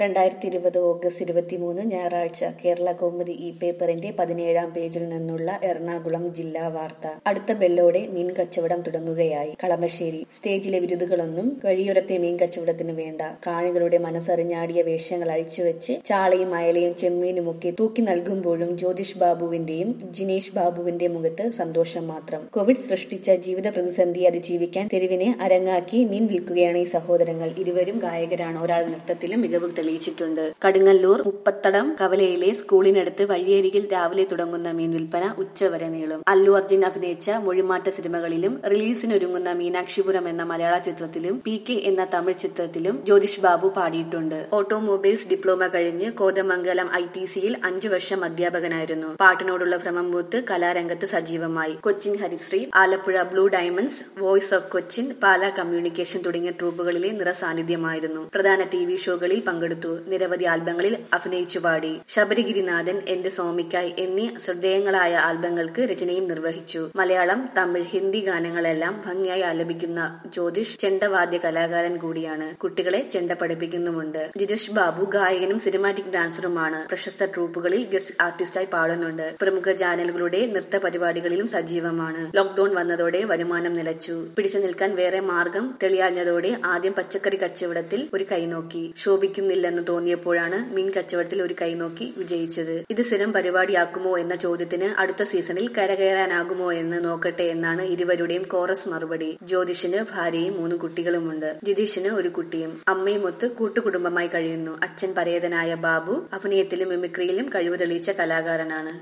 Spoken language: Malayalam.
രണ്ടായിരത്തി ഇരുപത് ഓഗസ്റ്റ് ഇരുപത്തിമൂന്ന് ഞായറാഴ്ച കേരള കൗമുദി ഈ പേപ്പറിന്റെ പതിനേഴാം പേജിൽ നിന്നുള്ള എറണാകുളം ജില്ലാ വാർത്ത അടുത്ത ബെല്ലോടെ മീൻ കച്ചവടം തുടങ്ങുകയായി കളമശ്ശേരി സ്റ്റേജിലെ വിരുതുകളൊന്നും വഴിയോരത്തെ മീൻ കച്ചവടത്തിന് വേണ്ട കാണികളുടെ മനസ്സറിഞ്ഞാടിയ വേഷങ്ങൾ അഴിച്ചുവെച്ച് ചാളയും അയലയും ചെമ്മീനുമൊക്കെ തൂക്കി നൽകുമ്പോഴും ജ്യോതിഷ് ബാബുവിന്റെയും ജിനേഷ് ബാബുവിന്റെ മുഖത്ത് സന്തോഷം മാത്രം കോവിഡ് സൃഷ്ടിച്ച ജീവിത പ്രതിസന്ധി അതിജീവിക്കാൻ തെരുവിനെ അരങ്ങാക്കി മീൻ വിൽക്കുകയാണ് ഈ സഹോദരങ്ങൾ ഇരുവരും ഗായകരാണ് ഒരാൾ നൃത്തത്തിലും മികവ് തെളിയിച്ചിട്ടുണ്ട് കടുങ്ങല്ലൂർ മുപ്പത്തടം കവലയിലെ സ്കൂളിനടുത്ത് വഴിയരികിൽ രാവിലെ തുടങ്ങുന്ന മീൻ വിൽപ്പന ഉച്ചവരെ നീളും അല്ലു അർജുൻ അഭിനയിച്ച മൊഴിമാറ്റ സിനിമകളിലും റിലീസിനൊരുങ്ങുന്ന മീനാക്ഷിപുരം എന്ന മലയാള ചിത്രത്തിലും പി കെ എന്ന തമിഴ് ചിത്രത്തിലും ജ്യോതിഷ് ബാബു പാടിയിട്ടുണ്ട് ഓട്ടോമൊബൈൽസ് ഡിപ്ലോമ കഴിഞ്ഞ് കോതമംഗലം ഐ ടി സിയിൽ അഞ്ചു വർഷം അധ്യാപകനായിരുന്നു പാട്ടിനോടുള്ള ഭ്രമം മൂത്ത് കലാരംഗത്ത് സജീവമായി Cochin Harisree Alappuzha blue diamonds voice of Cochin Pala communication തുടങ്ങിയ ട്രൂപ്പുകളിലെ നിറസാന്നിധ്യമായിരുന്നു പ്രധാന ടി വി ഷോകളിൽ പങ്കെടുത്തു നിരവധി ആൽബങ്ങളിൽ അഭിനയിച്ചു പാടി ശബരിഗിരിനാഥൻ എന്റെ സോമിക്കായ് എന്നീ ശ്രദ്ധേയങ്ങളായ ആൽബങ്ങൾക്ക് രചനയും നിർവഹിച്ചു മലയാളം തമിഴ് ഹിന്ദി ഗാനങ്ങളെല്ലാം ഭംഗിയായി ആലപിക്കുന്ന ജ്യോതിഷ് ചെണ്ടവാദ്യ കലാകാരൻ കൂടിയാണ് കുട്ടികളെ ചെണ്ട പഠിപ്പിക്കുന്നുമുണ്ട് ജിതേഷ് ബാബു ഗായകനും സിനിമാറ്റിക് ഡാൻസറുമാണ് പ്രശസ്ത ട്രൂപ്പുകളിൽ ഗസ്റ്റ് ആർട്ടിസ്റ്റായി പാടുന്നുണ്ട് പ്രമുഖ ചാനലുകളുടെ നൃത്ത പരിപാടികളിലും സജീവമാണ് ലോക്ഡൌൺ വന്നതോടെ വരുമാനം നിലച്ചു പിടിച്ചു നിൽക്കാൻ വേറെ മാർഗം തെളിയാഞ്ഞതോടെ ആദ്യം പച്ചക്കറി കച്ചവടത്തിൽ ഒരു കൈനോക്കി ശോഭിക്കുന്നില്ലെന്ന് തോന്നിയപ്പോഴാണ് മീൻ കച്ചവടത്തിൽ ഒരു കൈനോക്കി വിജയിച്ചത് ഇത് സ്ഥിരം പരിപാടിയാക്കുമോ എന്ന ചോദ്യത്തിന് അടുത്ത സീസണിൽ കരകയറാനാകുമോ എന്ന് നോക്കട്ടെ എന്നാണ് ഇരുവരുടെയും കോറസ് മറുപടി ജ്യോതിഷിന് ഭാര്യയും മൂന്ന് കുട്ടികളുമുണ്ട് ജിതീഷിന് ഒരു കുട്ടിയും അമ്മയും ഒത്ത് കൂട്ടുകുടുംബമായി കഴിയുന്നു അച്ഛൻ പരേതനായ ബാബു അഭിനയത്തിലും മിമിക്രിയിലും കഴിവ് തെളിയിച്ച കലാകാരനാണ്